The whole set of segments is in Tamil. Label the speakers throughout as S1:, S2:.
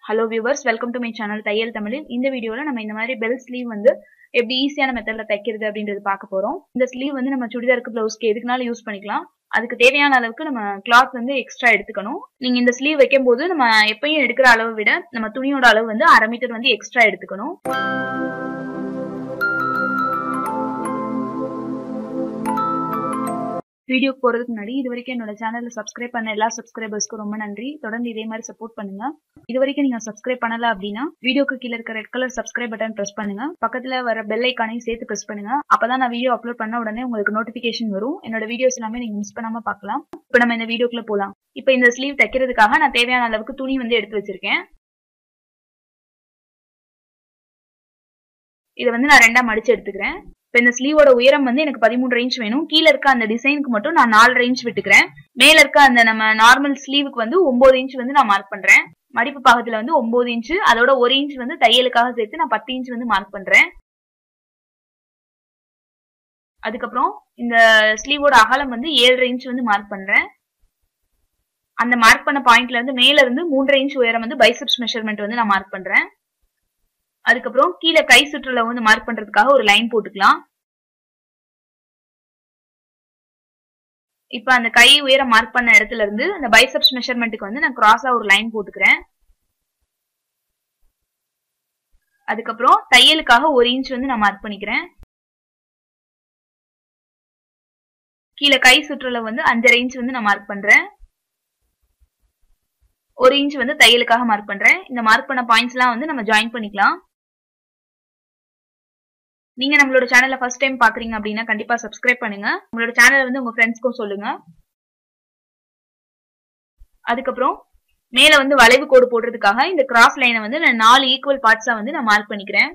S1: hello viewers welcome to my channel தையல் தமிழில் இந்த வீடியோவில் நம்ம இந்த மாதிரி பெல் ஸ்லீவ் வந்து எப்படி ஈஸியான மெத்தடில் தைக்கிறது அப்படின்றது பார்க்க போகிறோம் இந்த ஸ்லீவ் வந்து நம்ம சுடிதாருக்கு ப்ளவுஸ்க்கு எதுக்குனாலும் யூஸ் பண்ணிக்கலாம் அதுக்கு தேவையான அளவுக்கு நம்ம கிளாத் வந்து எக்ஸ்ட்ரா எடுத்துக்கணும் நீங்க இந்த ஸ்லீவ் வைக்கும் போது நம்ம எப்பயும் எடுக்கிற அளவை விட நம்ம துணியோட அளவு வந்து அரை மீட்டர் வந்து எக்ஸ்ட்ரா எடுத்துக்கணும் வீடியோ போறதுக்கு முன்னாடி இது வரைக்கும் என்னோட சேனல்ல சப்ஸ்கிரைப் பண்ண எல்லா சப்ஸ்கிரைபர்ஸ்க்கும் ரொம்ப நன்றி தொடர்ந்து இதே மாதிரி சப்போர்ட் பண்ணுங்க இது வரைக்கும் நீங்க சப்ஸ்கிரைப் பண்ணல அப்படின்னா வீடியோக்கு கீழே இருக்க red colour subscribe button press பண்ணுங்க பக்கத்துல வர பெல் ஐக்கானையும் சேர்த்து பிரஸ் பண்ணுங்க அப்பதான் நான் வீடியோ அப்லோட் பண்ண உடனே உங்களுக்கு நோட்டிபிகேஷன் வரும் என்னோட வீடியோஸ் எல்லாமே நீங்க மிஸ் பண்ணாம பார்க்கலாம் இப்போ நம்ம இந்த வீடியோக்குள்ள போலாம் இப்போ இந்த ஸ்லீவ் தைக்கிறதுக்காக நான் தேவையான அளவுக்கு துணி வந்து எடுத்து வச்சிருக்கேன் இதை வந்து நான் ரெண்டா மடிச்சு எடுத்துக்கிறேன் இப்போ இந்த ஸ்லீவோட உயரம் வந்து எனக்கு பதிமூணு ரேஞ்ச் வேணும் கீழே இருக்க அந்த டிசைனுக்கு மட்டும் நான் நாலு ரேஞ்ச் விட்டுக்கிறேன் மேல இருக்க அந்த நம்ம நார்மல் ஸ்லீவுக்கு வந்து ஒன்பது இன்ச் வந்து நான் மார்க் பண்றேன் மடிப்பு பாகத்துல வந்து ஒன்பது இன்ச் அதோட ஒரு இன்ச் வந்து தையலுக்காக சேர்த்து நான் பத்து இன்ச் வந்து மார்க் பண்றேன் அதுக்கப்புறம் இந்த ஸ்லீவோட அகலம் வந்து ஏழரை இன்ச் வந்து மார்க் பண்றேன் அந்த மார்க் பண்ண பாயிண்ட்ல இருந்து மேல இருந்து மூன்றரை இன்ச் உயரம் வந்து பைசப்ஸ் மெஷர்மெண்ட் வந்து நான் மார்க் பண்றேன் அதுக்கப்புறம் கீழே கை சுற்றுல வந்து மார்க் பண்றதுக்காக ஒரு லைன் போட்டுக்கலாம் இப்ப அந்த கை உயரம் மார்க் பண்ண இடத்துல இருந்து அந்த பைசப்ஸ் மெஷர்மெண்ட்டுக்கு வந்து நான் கிராஸா ஒரு லைன் போட்டுக்கிறேன் அதுக்கப்புறம் தையலுக்காக ஒரு இன்ச் வந்து நான் மார்க் பண்ணிக்கிறேன் கீழே கை சுற்றுல வந்து அஞ்சரை இன்ச் வந்து நான் மார்க் பண்றேன் ஒரு இன்ச் வந்து தையலுக்காக மார்க் பண்றேன் இந்த மார்க் பண்ண பாயிண்ட்ஸ் எல்லாம் வந்து நம்ம ஜாயின் பண்ணிக்கலாம் நீங்க நம்மளோட சேனலை ஃபர்ஸ்ட் டைம் பாக்குறீங்க அப்படின்னா கண்டிப்பா சப்ஸ்கிரைப் பண்ணுங்க உங்களோட சேனலை வந்து உங்க ஃப்ரெண்ட்ஸ்க்கும் சொல்லுங்க அதுக்கப்புறம் மேல வந்து வளைவு கோடு போடுறதுக்காக இந்த கிராஸ் லைனை வந்து நான் நாலு ஈக்குவல் பார்ட்ஸா வந்து நான் மார்க் பண்ணிக்கிறேன்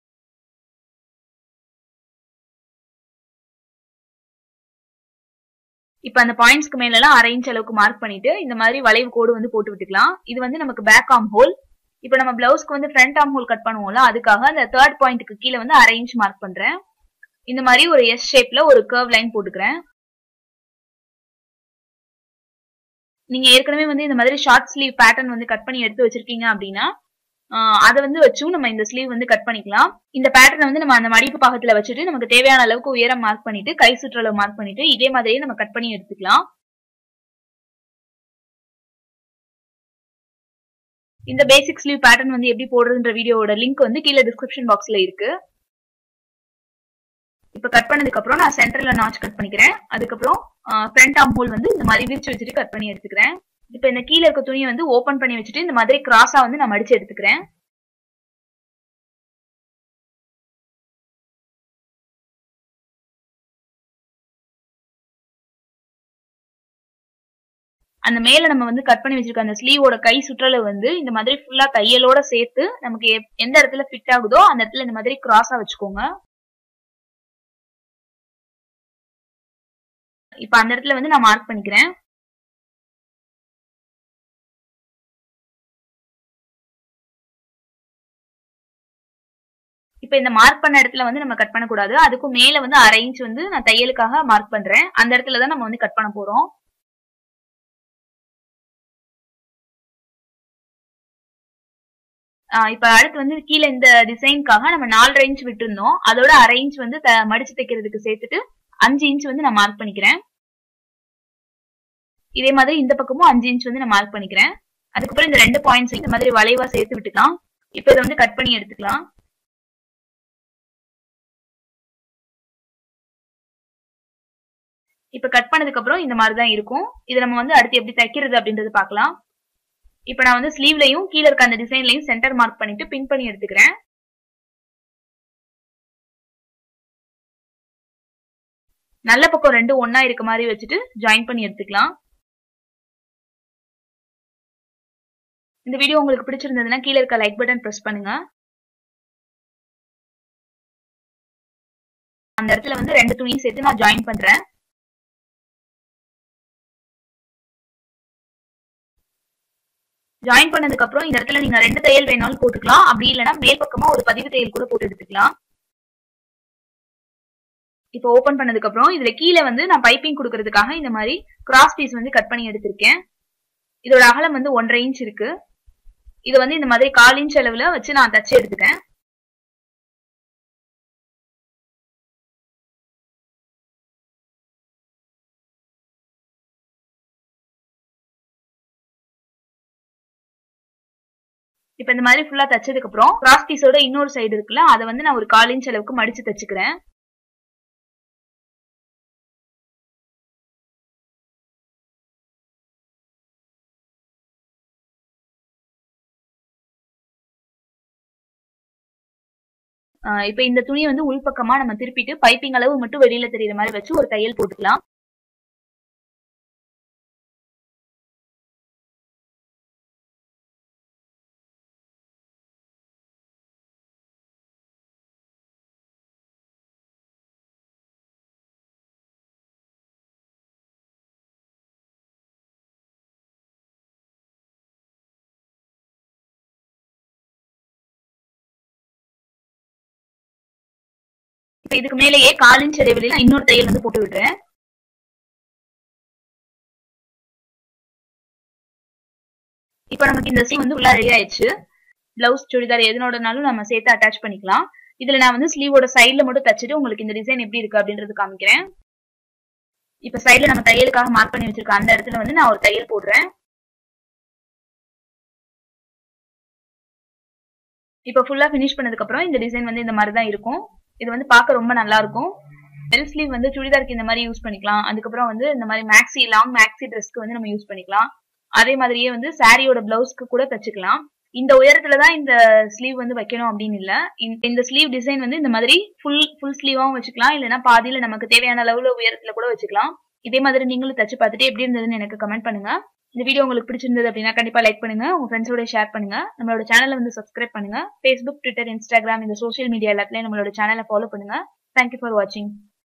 S1: இப்ப அந்த பாயிண்ட்ஸ்க்கு மேல எல்லாம் அரை இன்ச் அளவுக்கு மார்க் பண்ணிட்டு இந்த மாதிரி வளைவு கோடு வந்து போட்டு விட்டுக்கலாம் இது வந்து நமக்கு பேக் ஆம் ஹோல் இப்ப நம்ம பிளவுஸ்க்கு வந்து ஃப்ரண்ட் ஆம் ஹோல் கட் பண்ணுவோம்ல அதுக்காக அந்த தேர்ட் பாயிண்ட்டுக்கு கீழே வந்து அரை இன்ச் மார்க் பண்றேன் இந்த மாதிரி ஒரு எஸ் ஷேப்ல ஒரு கர்வ் லைன் போட்டுக்கிறேன் நீங்க ஏற்கனவே வந்து இந்த மாதிரி ஷார்ட் ஸ்லீவ் பேட்டர்ன் வந்து கட் பண்ணி எடுத்து வச்சிருக்கீங்க அப்படின்னா அதை வந்து வச்சும் நம்ம இந்த ஸ்லீவ் வந்து கட் பண்ணிக்கலாம் இந்த பேட்டர்னை வந்து நம்ம அந்த மடிப்பு பாகத்துல வச்சுட்டு நமக்கு தேவையான அளவுக்கு உயரம் மார்க் பண்ணிட்டு கை சுற்றளவு மார்க் பண்ணிட்டு இதே மாதிரியே நம்ம கட் பண்ணி எடுத்துக்கலாம் இந்த பேசிக் ஸ்லீவ் பேட்டர்ன் வந்து எப்படி போடுறதுன்ற வீடியோவோட லிங்க் வந்து கீழே டிஸ்கிரிப்ஷன் பாக்ஸ்ல இருக்கு இப்ப கட் பண்ணதுக்கு அப்புறம் நான் சென்டர்ல நாச் கட் பண்ணிக்கிறேன் அதுக்கப்புறம் ஃப்ரண்ட் ஆம் ஹோல் வந்து இந்த மாதிரி விரிச்சு வச்சுட்டு கட் பண்ணி எடுத்துக்கிறேன் இப்ப இந்த கீழே இருக்க துணியை வந்து ஓபன் பண்ணி வச்சுட்டு இந்த மாதிரி கிராஸா வந்து நான் மடிச்சு எடுத்துக்கிறேன் அந்த மேல நம்ம வந்து கட் பண்ணி வச்சிருக்க அந்த ஸ்லீவோட கை சுற்றல வந்து இந்த மாதிரி ஃபுல்லா தையலோட சேர்த்து நமக்கு எந்த இடத்துல ஃபிட் ஆகுதோ அந்த இடத்துல இந்த மாதிரி கிராஸா வச்சுக்கோங்க இப்ப அந்த இடத்துல வந்து நான் மார்க் பண்ணிக்கிறேன் இப்ப இந்த மார்க் பண்ண இடத்துல வந்து நம்ம கட் பண்ணக்கூடாது அதுக்கும் மேல வந்து அரை இன்ச் வந்து நான் தையலுக்காக மார்க் பண்றேன் அந்த இடத்துல தான் நம்ம வந்து கட் பண்ண போறோம் இப்ப அடுத்து வந்து கீழே இந்த டிசைனுக்காக நம்ம நாலரை இன்ச் விட்டுருந்தோம் அதோட அரை இன்ச் வந்து மடிச்சு தைக்கிறதுக்கு சேர்த்துட்டு அஞ்சு இன்ச் வந்து நான் மார்க் பண்ணிக்கிறேன் இதே மாதிரி இந்த பக்கமும் அஞ்சு இன்ச் வந்து நான் மார்க் பண்ணிக்கிறேன் அதுக்கப்புறம் இந்த ரெண்டு பாயிண்ட்ஸ் இந்த மாதிரி வளைவா சேர்த்து விட்டுக்கலாம் இப்ப இதை வந்து கட் பண்ணி எடுத்துக்கலாம் இப்ப கட் பண்ணதுக்கு அப்புறம் இந்த மாதிரி தான் இருக்கும் இதை நம்ம வந்து அடுத்து எப்படி தைக்கிறது அப்படின்றது பார்க்கலாம் இப்ப நான் வந்து ஸ்லீவ்லயும் கீழே இருக்க அந்த டிசைன்லயும் சென்டர் மார்க் பண்ணிட்டு பின் பண்ணி எடுத்துக்கிறேன் நல்ல பக்கம் ரெண்டு ஒன்னா இருக்க மாதிரி வச்சுட்டு ஜாயின் பண்ணி எடுத்துக்கலாம் இந்த வீடியோ உங்களுக்கு பிடிச்சிருந்ததுன்னா கீழே இருக்க லைக் பட்டன் பிரஸ் பண்ணுங்க அந்த இடத்துல வந்து ரெண்டு துணியும் சேர்த்து நான் ஜாயின் பண்றேன் ஜாயின் பண்ணதுக்கு அப்புறம் இந்த இடத்துல நீங்க ரெண்டு தையல் வேணாலும் போட்டுக்கலாம் அப்படி இல்லைன்னா மேல் பக்கமா ஒரு பதிவு தையல் கூட போட்டு எடுத்துக்கலாம் இப்போ ஓபன் பண்ணதுக்கு அப்புறம் இதுல கீழே வந்து நான் பைப்பிங் கொடுக்கறதுக்காக இந்த மாதிரி கிராஸ் பீஸ் வந்து கட் பண்ணி எடுத்திருக்கேன் இதோட அகலம் வந்து ஒன்றரை இன்ச் இருக்கு இது வந்து இந்த மாதிரி கால் இன்ச் அளவுல வச்சு நான் தச்சு எடுத்துட்டேன் இப்ப இந்த மாதிரி ஃபுல்லா தச்சதுக்கு அப்புறம் கிராஸ் பீஸோட இன்னொரு சைடு இருக்குல்ல அதை வந்து நான் ஒரு கால் இன்ச் அளவுக்கு மடிச்சு தச்சுக்கிறேன் இப்ப இந்த துணியை வந்து உள்பக்கமா நம்ம திருப்பிட்டு பைப்பிங் அளவு மட்டும் வெளியில தெரியுற மாதிரி வச்சு ஒரு தையல் போட்டுக்கலாம் இப்ப இதுக்கு மேலேயே கால் இன்ச் இடைவெளியில இன்னொரு தையல் வந்து போட்டு விடுறேன் இப்ப நமக்கு இந்த சீம் வந்து ஃபுல்லா ரெடி ஆயிடுச்சு பிளவுஸ் சுடிதார் எதனோடனாலும் நம்ம சேர்த்து அட்டாச் பண்ணிக்கலாம் இதுல நான் வந்து ஸ்லீவோட சைட்ல மட்டும் தச்சுட்டு உங்களுக்கு இந்த டிசைன் எப்படி இருக்கு அப்படின்றது காமிக்கிறேன் இப்ப சைட்ல நம்ம தையலுக்காக மார்க் பண்ணி வச்சிருக்க அந்த இடத்துல வந்து நான் ஒரு தையல் போடுறேன் இப்ப ஃபுல்லா பினிஷ் பண்ணதுக்கு அப்புறம் இந்த டிசைன் வந்து இந்த மாதிரி தான் இருக்கும் இது வந்து பார்க்க ரொம்ப நல்லா இருக்கும் பெல் ஸ்லீவ் வந்து சுடிதாருக்கு இந்த மாதிரி யூஸ் பண்ணிக்கலாம் அதுக்கப்புறம் வந்து இந்த மாதிரி மேக்ஸி லாங் மேக்ஸி ட்ரெஸ்க்கு வந்து நம்ம யூஸ் பண்ணிக்கலாம் அதே மாதிரியே வந்து சாரியோட பிளவுஸ்க்கு கூட தச்சுக்கலாம் இந்த உயரத்துல தான் இந்த ஸ்லீவ் வந்து வைக்கணும் அப்படின்னு இல்ல இந்த ஸ்லீவ் டிசைன் வந்து இந்த மாதிரி ஃபுல் ஃபுல் ஸ்லீவாவும் வச்சுக்கலாம் இல்லைன்னா பாதியில நமக்கு தேவையான அளவுல உயரத்துல கூட வச்சுக்கலாம் இதே மாதிரி நீங்களும் தச்சு பார்த்துட்டு எப்படி இருந்ததுன்னு எனக்கு கமெண்ட் பண்ணுங்க இந்த வீடியோ உங்களுக்கு பிடிச்சிருந்தது அப்படின்னா கண்டிப்பா லைக் பண்ணுங்க உங்க ஃப்ரெண்ட்ஸோட ஷேர் பண்ணுங்க நம்மளோட சேனலை வந்து சப்ஸ்கிரைப் பண்ணுங்க ஃபேஸ்புக் ட்விட்டர் இன்ஸ்டாகிராம் இந்த சோஷியல் மீடியா எல்லாத்துலயும் நம்மளோட சேனலை ஃபாலோ பண்ணுங்க தேங்க்யூ ஃபார் வாட்சிங்